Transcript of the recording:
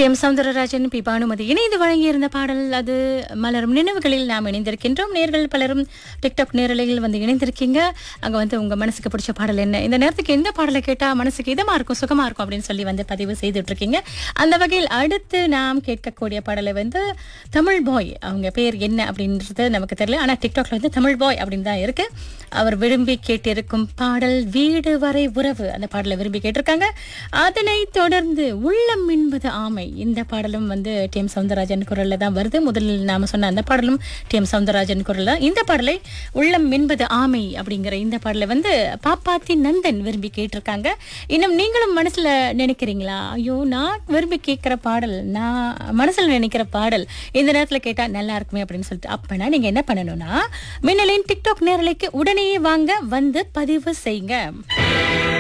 D M Soundararajan P Bhanumathi இணைந்து வழங்கியிருந்த பாடல் அது மலரும் நினைவுகளில் நாம் இணைந்திருக்கின்றோம் நேர்கள் பலரும் டிக்டாக் நேரலையில் வந்து இணைந்திருக்கீங்க அங்க வந்து உங்க மனசுக்கு பிடிச்ச பாடல் என்ன இந்த நேரத்துக்கு எந்த பாடலை கேட்டா மனசுக்கு இதமா இருக்கும் சுகமா இருக்கும் அப்படின்னு சொல்லி வந்து பதிவு செய்துட்டு இருக்கீங்க அந்த வகையில் அடுத்து நாம் கேட்கக்கூடிய பாடலை வந்து தமிழ் பாய் அவங்க பேர் என்ன அப்படின்றது நமக்கு தெரியல ஆனா டிக்டாக்ல வந்து தமிழ் பாய் அப்படின்னு தான் இருக்கு அவர் விரும்பி கேட்டிருக்கும் பாடல் வீடு வரை உறவு அந்த பாடலை விரும்பி கேட்டிருக்காங்க அதனை தொடர்ந்து உள்ளம் என்பது ஆமை இந்த பாடலும் வந்து டி எம் சவுந்தரராஜன் குரல்ல தான் வருது முதலில் நாம சொன்ன அந்த பாடலும் டி எம் சவுந்தரராஜன் குரல் தான் இந்த பாடலை உள்ளம் என்பது ஆமை அப்படிங்கிற இந்த பாடலை வந்து பாப்பாத்தி நந்தன் விரும்பி கேட்டிருக்காங்க இன்னும் நீங்களும் மனசுல நினைக்கிறீங்களா ஐயோ நான் விரும்பி கேட்கிற பாடல் நான் மனசுல நினைக்கிற பாடல் இந்த நேரத்துல கேட்டா நல்லா இருக்குமே அப்படின்னு சொல்லிட்டு அப்பனா நீங்க என்ன பண்ணணும்னா மின்னலின் டிக்டாக் நேரலைக்கு உடனே வாங்க வந்து பதிவு செய்யுங்க